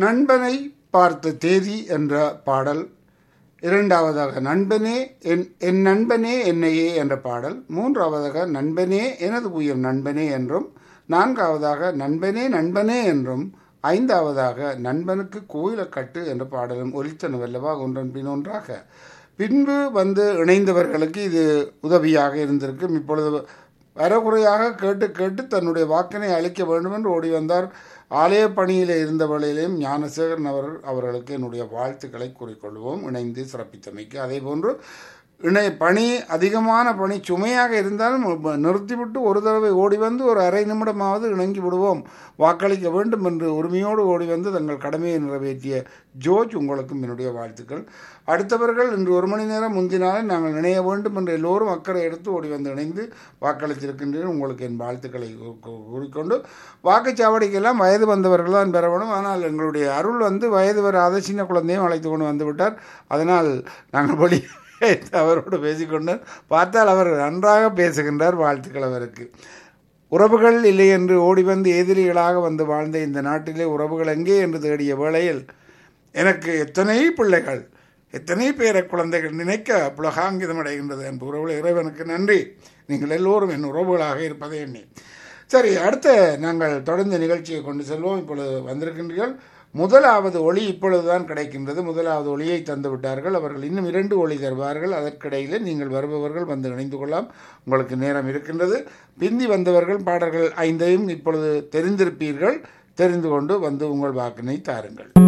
நண்பனை பார்த்த தேதி என்ற பாடல் இரண்டாவதாக நண்பனே என் என் நண்பனே என்னையே என்ற பாடல் மூன்றாவதாக நண்பனே எனது உயிர் நண்பனே என்றும் நான்காவதாக நண்பனே நண்பனே என்றும் ஐந்தாவதாக நண்பனுக்கு கோயிலை கட்டு என்ற பாடலும் ஒலித்தனவல்லவா ஒன்றன் பின் ஒன்றாக பின்பு வந்து இணைந்தவர்களுக்கு இது உதவியாக இருந்திருக்கும் இப்பொழுது வரகுறையாக கேட்டு கேட்டு தன்னுடைய வாக்கினை அளிக்க வேண்டும் என்று ஓடி வந்தார் ஆலய பணியில் இருந்த வேளையிலேயும் ஞானசேகரன் அவர் அவர்களுக்கு என்னுடைய வாழ்த்துக்களை கூறிக்கொள்வோம் இணைந்து சிறப்பித்தமைக்கு அதே போன்று இணை பணி அதிகமான பணி சுமையாக இருந்தாலும் நிறுத்திவிட்டு ஒரு தடவை ஓடி வந்து ஒரு அரை நிமிடமாவது இணங்கி விடுவோம் வாக்களிக்க வேண்டும் என்று உரிமையோடு ஓடி வந்து தங்கள் கடமையை நிறைவேற்றிய ஜோர்ஜ் உங்களுக்கும் என்னுடைய வாழ்த்துக்கள் அடுத்தவர்கள் இன்று ஒரு மணி நேரம் முந்தினாலே நாங்கள் இணைய வேண்டும் என்று எல்லோரும் அக்கறை எடுத்து ஓடி வந்து இணைந்து வாக்களித்திருக்கின்றேன் உங்களுக்கு என் வாழ்த்துக்களை கூறிக்கொண்டு வாக்குச்சாவடிக்கெல்லாம் வயது வந்தவர்கள் தான் பெற வேண்டும் ஆனால் எங்களுடைய அருள் வந்து வயது வராத சின்ன குழந்தையும் அழைத்து கொண்டு வந்து விட்டார் அதனால் நாங்கள் வழி அவரோடு பேசிக்கொண்டு பார்த்தால் அவர் நன்றாக பேசுகின்றார் வாழ்த்துக்கள் அவருக்கு உறவுகள் இல்லை என்று ஓடி வந்து எதிரிகளாக வந்து வாழ்ந்த இந்த நாட்டிலே உறவுகள் எங்கே என்று தேடிய வேளையில் எனக்கு எத்தனை பிள்ளைகள் எத்தனை பேர குழந்தைகள் நினைக்க புலகாங்கிதம் அடைகின்றது என் உறவுகள் இறைவனுக்கு நன்றி நீங்கள் எல்லோரும் என் உறவுகளாக இருப்பதை எண்ணி சரி அடுத்த நாங்கள் தொடர்ந்து நிகழ்ச்சியை கொண்டு செல்வோம் இப்பொழுது வந்திருக்கின்றீர்கள் முதலாவது ஒளி இப்பொழுதுதான் கிடைக்கின்றது முதலாவது ஒளியை தந்து விட்டார்கள் அவர்கள் இன்னும் இரண்டு ஒளி தருவார்கள் அதற்கிடையில் நீங்கள் வருபவர்கள் வந்து இணைந்து கொள்ளலாம் உங்களுக்கு நேரம் இருக்கின்றது பிந்தி வந்தவர்கள் பாடல்கள் ஐந்தையும் இப்பொழுது தெரிந்திருப்பீர்கள் தெரிந்து கொண்டு வந்து உங்கள் வாக்கினை தாருங்கள்